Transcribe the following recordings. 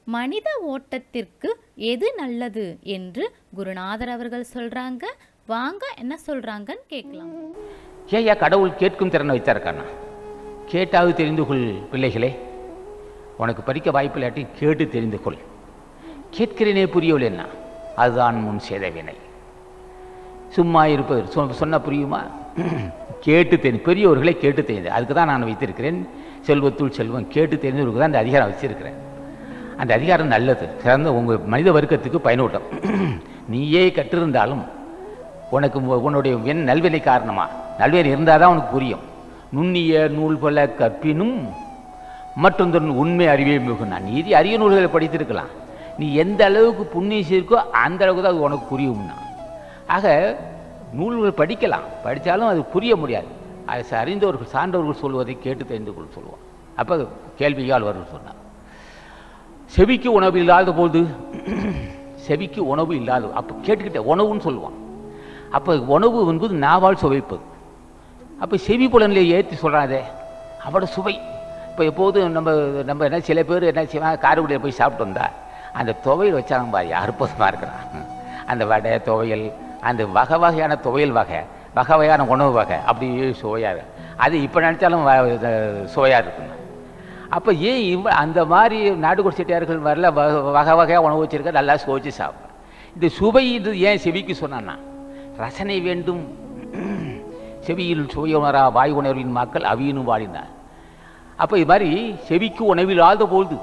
மனித ஓட்டத்திற்கு எது நல்லது என்று குருநாதர் அவர்கள் சொல்றாங்க வாங்க என்ன சொல்றாங்கன்னு கேட்கலாம் ஏயா கடவுள் கேட்கும் திறனை வச்சிருக்கானா கேட்டாவது தெரிந்து கொள் பிள்ளைகளே உனக்கு படிக்க வாய்ப்பு இல்லாட்டி கேட்டு தெரிந்து கொள் கேட்கிறேனே புரியவில்லை என்ன அதுதான் முன் செய்த வினை சும்மா இருப்பது சொ- சொன்னா புரியுமா கேட்டு தெரிந்து பெரியவர்களை கேட்டு தெரிந்து அதுக்கு தான் நான் வைத்திருக்கிறேன் செல்வத்துள் செல்வம் கேட்டு தெரிந்தவருக்கு தான் அந்த அதிகாரம் வச்சிருக்கிறேன் அந்த அதிகாரம் நல்லது சிறந்த உங்கள் மனித வர்க்கத்துக்கு பயனூட்டம் நீயே கற்றிருந்தாலும் உனக்கு உ- உன்னுடைய வெண் நல்வினை காரணமா நல்வினை இருந்தால் தான் உனக்கு புரியும் நுண்ணிய நூல் பல கற்பினும் மற்றொன்று உண்மை அறிவே மிகுனா நீதி அரிய நூல்களை படித்திருக்கலாம் நீ எந்த அளவுக்கு புண்ணியம் செய்யிருக்கோ அந்த அளவுக்கு தான் அது உனக்கு புரியும்னா ஆக நூல்கள் படிக்கலாம் படித்தாலும் அது புரிய முடியாது அதை ச- அறிந்தவர்கள் சான்றவர்கள் சொல்வதை கேட்டு தெரிந்து கொள்ள சொல்லுவான் அப்போ கேள்வியால் வரும் சொன்னார் செவிக்கு உணவு இல்லாத போது செவிக்கு உணவு இல்லாத அப்போ கேட்டுக்கிட்ட உணவுன்னு சொல்லுவான் அப்போ உணவு என்பது நாவால் சுவைப்பது அப்போ செவி புலனில் ஏற்றி சொல்கிறாதே அவட சுவை இப்போ எப்போதும் நம்ம நம்ம என்ன சில பேர் என்ன செய்வாங்க காரைக்குடியில் போய் சாப்பிட்டு வந்தா அந்த துவையல் வச்சாங்க பாரு அற்புதமாக இருக்கிறான் அந்த வடை துவையல் அந்த வகை வகையான துவையல் வகை வகை வகையான உணவு வகை அப்படி சுவையாக இருக்கு. அது இப்போ நினச்சாலும் சுவையாக இருக்குங்க அப்போ ஏன் இவ அந்த மாதிரி நாட்டுக்கோடி செட்டியார்கள் வரல வ- வகை வகையாக உணவு வச்சிருக்க நல்லா சுவைச்சு சாப்பிட்றேன் இந்த சுவை இது ஏன் செவிக்கு சொன்னான்னா ரசனை வேண்டும் செவியில் சுவை உணரா வாய் உணர்வின் மக்கள் அவியினும் வாழினார் அப்போ இது மாதிரி செவிக்கு உணவில் ஆழ்ந்த பொழுது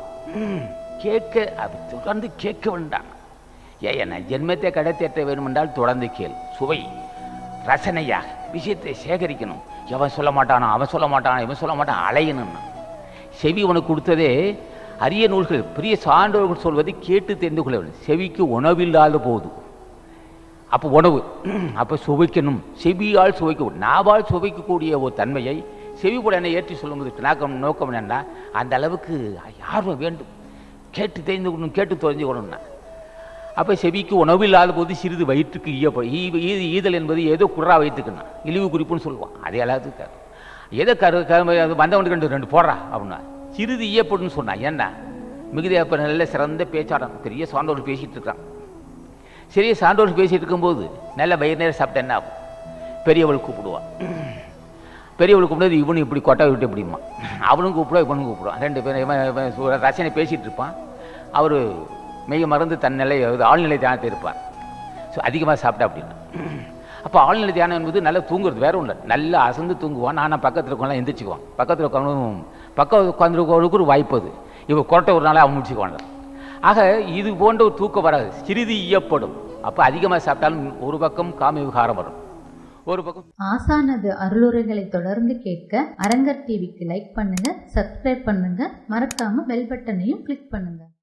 கேட்க அது தொடர்ந்து கேட்க வேண்டாம் ஏ என்ன ஜென்மத்தை கடத்தேற்ற வேண்டுமென்றால் தொடர்ந்து கேள் சுவை ரசனையாக விஷயத்தை சேகரிக்கணும் எவன் சொல்ல மாட்டானோ அவன் சொல்ல மாட்டானோ இவன் சொல்ல மாட்டான் அலையணும்னா செவி உனக்கு கொடுத்ததே அரிய நூல்கள் பெரிய சான்றோர்கள் சொல்வதை கேட்டு தெரிந்து கொள்ள வேண்டும் செவிக்கு உணவில்லாத போது அப்போ உணவு அப்போ சுவைக்கணும் செவியால் சுவைக்க நாவால் சுவைக்கக்கூடிய ஒரு தன்மையை செவி கூட என்னை ஏற்றி சொல்லும்போது நாக்கம் நோக்கம் என்னன்னா அந்த அளவுக்கு ஆர்வம் வேண்டும் கேட்டு தெரிந்து கொள்ளணும் கேட்டு தெரிஞ்சுக்கணும்னா அப்போ செவிக்கு உணவு இல்லாத போது சிறிது வயிற்றுக்கு ஈயப்ப ஈ ஈ- ஈதல் என்பது ஏதோ குறா வயிற்றுக்குன்னா இழிவு குறிப்புன்னு சொல்லுவான் அதே எல்லாத்துக்கு ஏதோ கரு க- அது வந்தவனுக்கு ரெண்டு ரெண்டு போடுறா அப்படின்னா சிறிது ஈயப்படுன்னு சொன்னான் ஏன்னா மிகுதி அப்போ நல்ல சிறந்த பேச்சாளன் பெரிய சான்றோர் பேசிகிட்டு இருக்கான் சிறிய சான்றோர் பேசிட்டு இருக்கும்போது நல்ல வயிறு நேரம் சாப்பிட்டா என்ன ஆகும் பெரியவள் கூப்பிடுவான் பெரியவள் கூப்பிடுறது இவனு இப்படி கொட்டை விட்டு இப்படிமா அவனும் கூப்பிடுவா இவனும் கூப்பிடுவான் ரெண்டு பேரும் இவன் இவன் சு- ரசனை பேசிகிட்டு இருப்பான் அவர் மெய்ய மறந்து தன் நிலை அதாவது ஆழ்நிலை தியானத்தை இருப்பார் ஸோ அதிகமாக சாப்பிட்டா அப்படின்னா அப்போ ஆழ்நிலை தியானம் என்பது நல்லா தூங்குறது வேற ஒன்று நல்லா அசந்து தூங்குவான் நான் பக்கத்தில் இருக்கவங்களாம் எந்திரிச்சுக்குவான் பக்கத்தில் உட்காந்து பக்கம் உட்காந்துருக்கவனுக்கு ஒரு வாய்ப்பு அது இவன் கொரட்டை ஒரு நாளாக அவன் முடிச்சுக்குவான் ஆக இது போன்ற ஒரு தூக்கம் வராது சிறிது ஈயப்படும் அப்போ அதிகமாக சாப்பிட்டாலும் ஒரு பக்கம் காம விகாரம் வரும் ஒரு பக்கம் ஆசானது அருளுரைகளை தொடர்ந்து கேட்க அரங்கர் டிவிக்கு லைக் பண்ணுங்க சப்ஸ்கிரைப் பண்ணுங்க மறக்காம பெல் பட்டனையும் கிளிக் பண்ணுங்க